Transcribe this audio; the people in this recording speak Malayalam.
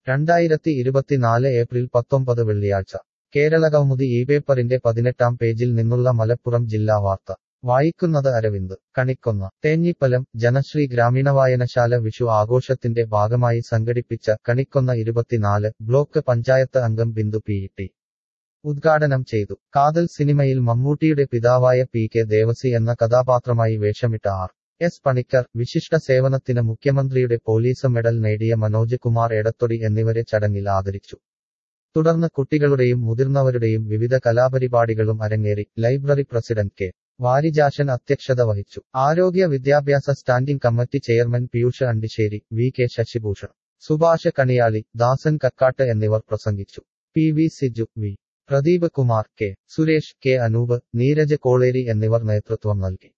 രണ്ടായിരത്തി ഇരുപത്തിനാല് ഏപ്രിൽ പത്തൊമ്പത് വെള്ളിയാഴ്ച കേരളകൗമുദി ഈ പേപ്പറിന്റെ പതിനെട്ടാം പേജിൽ നിന്നുള്ള മലപ്പുറം ജില്ലാ വാർത്ത വായിക്കുന്നത് അരവിന്ദ് കണിക്കൊന്ന തേഞ്ഞിപ്പലം ജനശ്രീ ഗ്രാമീണ വായനശാല വിഷു ആഘോഷത്തിന്റെ ഭാഗമായി സംഘടിപ്പിച്ച കണിക്കൊന്ന ഇരുപത്തിനാല് ബ്ലോക്ക് പഞ്ചായത്ത് അംഗം ബിന്ദു പി ടി ഉദ്ഘാടനം ചെയ്തു കാതൽ സിനിമയിൽ മമ്മൂട്ടിയുടെ പിതാവായ പി കെ ദേവസി എന്ന കഥാപാത്രമായി വേഷമിട്ട ആർ എസ് പണിക്കർ വിശിഷ്ട സേവനത്തിന് മുഖ്യമന്ത്രിയുടെ പോലീസ് മെഡൽ നേടിയ മനോജ് കുമാർ എടത്തൊടി എന്നിവരെ ചടങ്ങിൽ ആദരിച്ചു തുടർന്ന് കുട്ടികളുടെയും മുതിർന്നവരുടെയും വിവിധ കലാപരിപാടികളും അരങ്ങേറി ലൈബ്രറി പ്രസിഡന്റ് കെ വാരിജാഷൻ അധ്യക്ഷത വഹിച്ചു ആരോഗ്യ വിദ്യാഭ്യാസ standing committee chairman Peeyush Andisseri V K Sasibhushan Subhash Kaniyali Dasan Kakkat എന്നിവർ പ്രസംഗിച്ചു P V Siju V Pradeep Kumar K Suresh K Anoop Neeraj Koleri എന്നിവർ നേതൃത്വം നൽകി